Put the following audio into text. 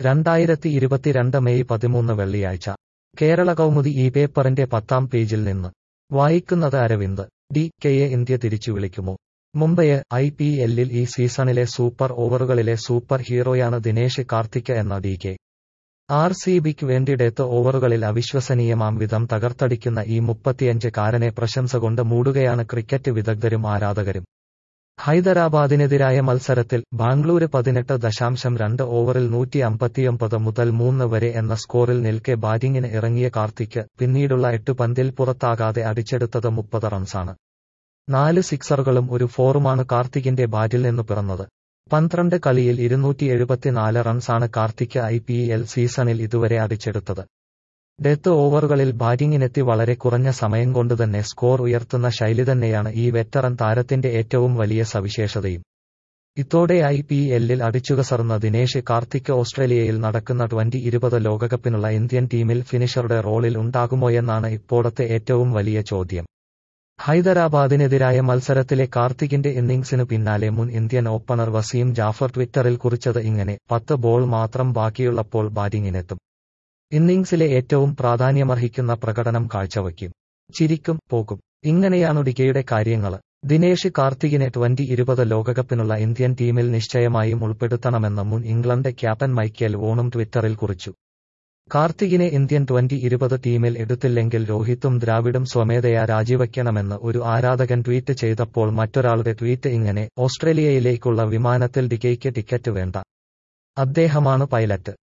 രണ്ടായിരത്തി ഇരുപത്തിരണ്ട് മെയ് പതിമൂന്ന് വെള്ളിയാഴ്ച കേരള കൗമുദി ഈ പേപ്പറിന്റെ പത്താം പേജിൽ നിന്ന് വായിക്കുന്നത് അരവിന്ദ് ഡി കെയെ ഇന്ത്യ തിരിച്ചു വിളിക്കുമോ മുംബൈയെ ഐ പി എല്ലിൽ ഈ സീസണിലെ സൂപ്പർ ഓവറുകളിലെ സൂപ്പർ ഹീറോയാണ് ദിനേശ് കാർത്തിക് എന്ന ഡി കെ ആർ സി ബിക്ക് വേണ്ടി ഡെത്ത് ഓവറുകളിൽ അവിശ്വസനീയമാം വിധം തകർത്തടിക്കുന്ന ഈ മുപ്പത്തിയഞ്ച് കാരനെ പ്രശംസ കൊണ്ട് മൂടുകയാണ് ക്രിക്കറ്റ് വിദഗ്ധരും ആരാധകരും ഹൈദരാബാദിനെതിരായ മത്സരത്തിൽ ബാംഗ്ലൂര് പതിനെട്ട് ദശാംശം രണ്ട് ഓവറിൽ നൂറ്റി അമ്പത്തിയൊമ്പത് മുതൽ മൂന്ന് വരെ എന്ന സ്കോറിൽ നിൽക്കെ ബാറ്റിംഗിന് ഇറങ്ങിയ കാർത്തിക് പിന്നീടുള്ള എട്ട് പന്തിൽ പുറത്താകാതെ അടിച്ചെടുത്തത് മുപ്പത് റൺസാണ് നാല് സിക്സറുകളും ഒരു ഫോറുമാണ് കാർത്തികിന്റെ ബാറ്റിൽ നിന്ന് പിറന്നത് പന്ത്രണ്ട് കളിയിൽ ഇരുന്നൂറ്റി എഴുപത്തിനാല് റൺസാണ് കാർത്തിക് ഐ പി എൽ സീസണിൽ ഇതുവരെ അടിച്ചെടുത്തത് ഡെത്ത് ഓവറുകളിൽ ബാറ്റിംഗിനെത്തി വളരെ കുറഞ്ഞ സമയം കൊണ്ടുതന്നെ സ്കോർ ഉയർത്തുന്ന ശൈലി തന്നെയാണ് ഈ വെറ്ററൻ താരത്തിന്റെ ഏറ്റവും വലിയ സവിശേഷതയും ഇതോടെ ഐ പി എല്ലിൽ അടിച്ചുകസറുന്ന ദിനേശ് കാർത്തിക് ഓസ്ട്രേലിയയിൽ നടക്കുന്ന ട്വന്റി ഇരുപത് ലോകകപ്പിനുള്ള ഇന്ത്യൻ ടീമിൽ ഫിനിഷറുടെ റോളിൽ ഉണ്ടാകുമോയെന്നാണ് ഇപ്പോഴത്തെ ഏറ്റവും വലിയ ചോദ്യം ഹൈദരാബാദിനെതിരായ മത്സരത്തിലെ കാർത്തികിന്റെ ഇന്നിംഗ്സിനു പിന്നാലെ മുൻ ഇന്ത്യൻ ഓപ്പണർ വസീം ജാഫർ ട്വിറ്ററിൽ കുറിച്ചത് ഇങ്ങനെ പത്ത് ബോൾ മാത്രം ബാക്കിയുള്ളപ്പോൾ ബാറ്റിംഗിനെത്തും ഇന്നിംഗ്സിലെ ഏറ്റവും പ്രാധാന്യമർഹിക്കുന്ന പ്രകടനം കാഴ്ചവയ്ക്കും ചിരിക്കും പോകും ഇങ്ങനെയാണ് ഡികയുടെ കാര്യങ്ങള് ദിനേശ് കാർത്തികിനെ ട്വന്റി ഇരുപത് ലോകകപ്പിനുള്ള ഇന്ത്യൻ ടീമിൽ നിശ്ചയമായും ഉൾപ്പെടുത്തണമെന്ന് മുൻ ഇംഗ്ലണ്ട് ക്യാപ്റ്റൻ മൈക്കേൽ വോണും ട്വിറ്ററിൽ കുറിച്ചു കാർത്തികിനെ ഇന്ത്യൻ ട്വന്റി ഇരുപത് ടീമിൽ എടുത്തില്ലെങ്കിൽ രോഹിത്തും ദ്രാവിഡും സ്വമേധയാ രാജിവയ്ക്കണമെന്ന് ഒരു ആരാധകൻ ട്വീറ്റ് ചെയ്തപ്പോൾ മറ്റൊരാളുടെ ട്വീറ്റ് ഇങ്ങനെ ഓസ്ട്രേലിയയിലേക്കുള്ള വിമാനത്തിൽ ഡികയ്ക്ക് ടിക്കറ്റ് വേണ്ട അദ്ദേഹമാണ് പൈലറ്റ്